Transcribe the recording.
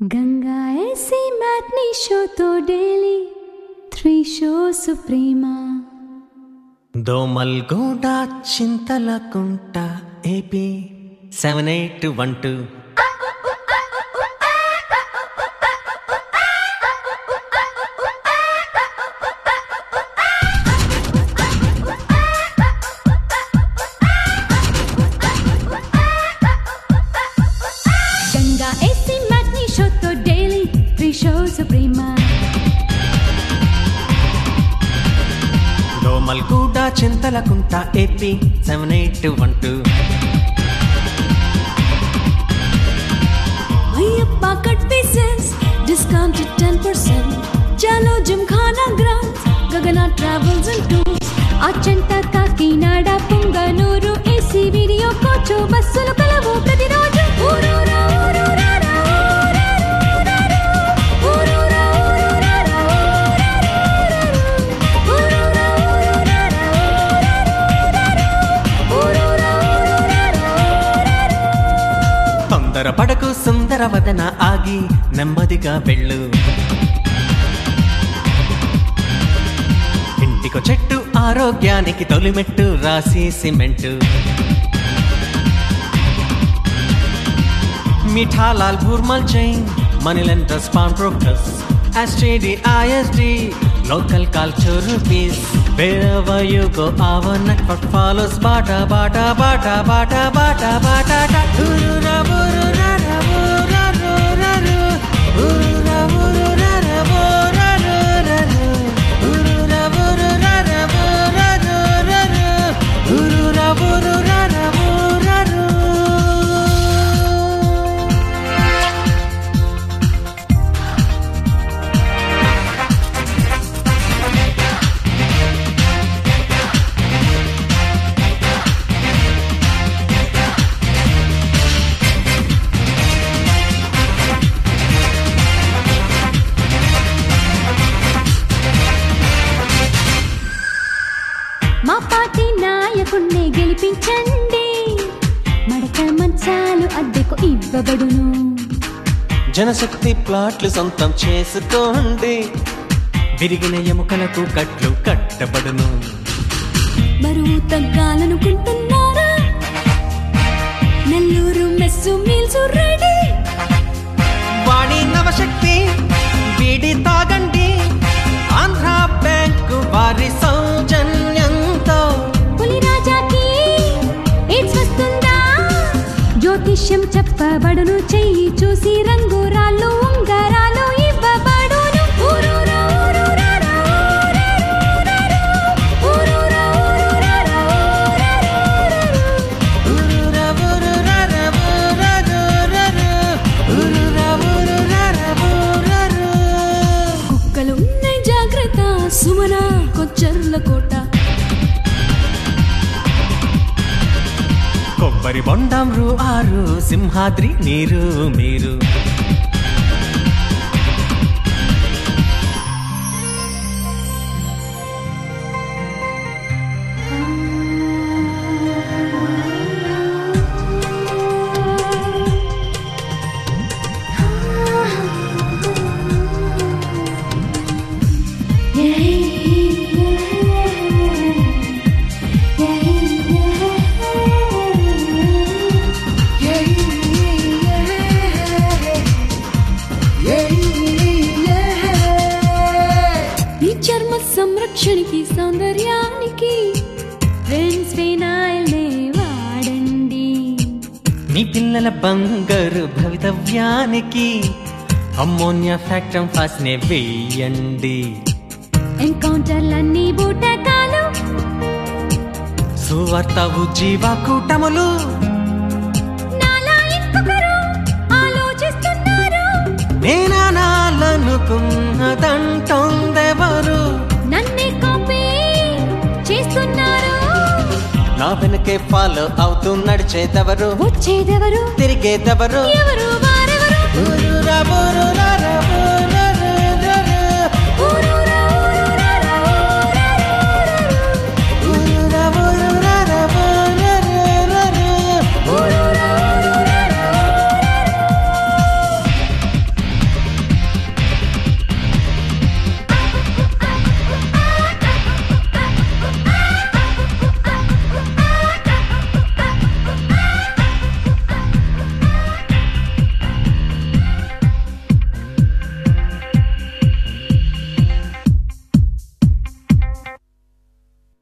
Ganga AC matinee show तो daily three show सुप्रीमा Domalguda Chinthalakunta AP seven eight one two Ganga AC matinee show तो daily three show सुप्रीमा Domalguda Chinthalakunta AP seven eight one two Ayyappa cut pieces discounted 10% चलो gymkhana grounds Gagana travels and tours Achanta Kakinada Punganur AC video coach బస్సులు కలవు ప్రతిరోజు ఊరూరా ఊరూరారా ఊరూరా ఊరూరారా ఊరూరా ఊరూరారా ఊరూరా ఊరూరారా తొందర పడకు సుందర వదన ఆగి నెమ్మదిగా వెళ్ళు ఇంటికో చెట్టు ఆరోగ్యానికి తొలిమెట్టు రాసి cement Mithalal Bhurmal Jain money lender span progress STD ISD local culture piece Wherever you go, our network follows. Bata, bata, bata, bata, bata, bata, ta. Urura, urura, ra, ura, ru, ra, ru. Urura, urura, ra, ura, ru, ra, ru. Urura, urura, ra, ura, ru, ra, ru. Urura, urura, ra, ura, ru. మా party నాయకుణ్ణి గెలిపించండి మడక మంచాలు అద్దెకు ఇవ్వబడును జనశక్తి ప్లాట్లు సొంతం చేసుకోండి విరిగిన ఎముకలకు కట్లు కట్టబడును బరువు తగ్గాలనుకుంటున్నారా Nellore mess meals ready Vani Navashakti వీడి తాగండి ఆంధ్ర బ్యాంకు వారి సౌజన్యంతో పులిరాజాకి ఎయిడ్స్ వస్తుందా జ్యోతిష్యం చెప్పబడును చెయ్యి చూసి రంగు రాళ్ళు ఉంగరాలు ఇవ్వబడును ఊరూరా ఊరూరారా ఊరూరా ఊరూరారా ఉరుర ఉరురర ఉరరురరు, ఉరుర ఉరురర ఉరరు. కుక్కలు ఉన్నాయి జాగ్రత్త సుమన కొచ్చర్ల కోట కొబ్బరి బొండం రు ఆరు సింహాద్రి నీరు మీరు ఈ చర్మ సంరక్షణకి సౌందర్యానికి ఫ్రెండ్స్ ఫినాయిల్నే వాడండి మీ పిల్లల బంగారు భవితవ్యానికి అమ్మోనియా ఫ్యాక్టమ్ ఫాస్ట్ నే వేయండి ఎన్కౌంటర్లన్నీ బూటకాలు సువార్త ఉజ్జీవ కూటములు నాలా ఇంకొకరు ఆలోచిస్తున్నారు నేనాలనుకున్నదంటోందెవరు నన్నే కాపీ చేస్తున్నారు నా వెనకే ఫాలో అవుతూ నడిచేదెవరు వచ్చేదెవరు తిరిగేదెవరు ఎవరు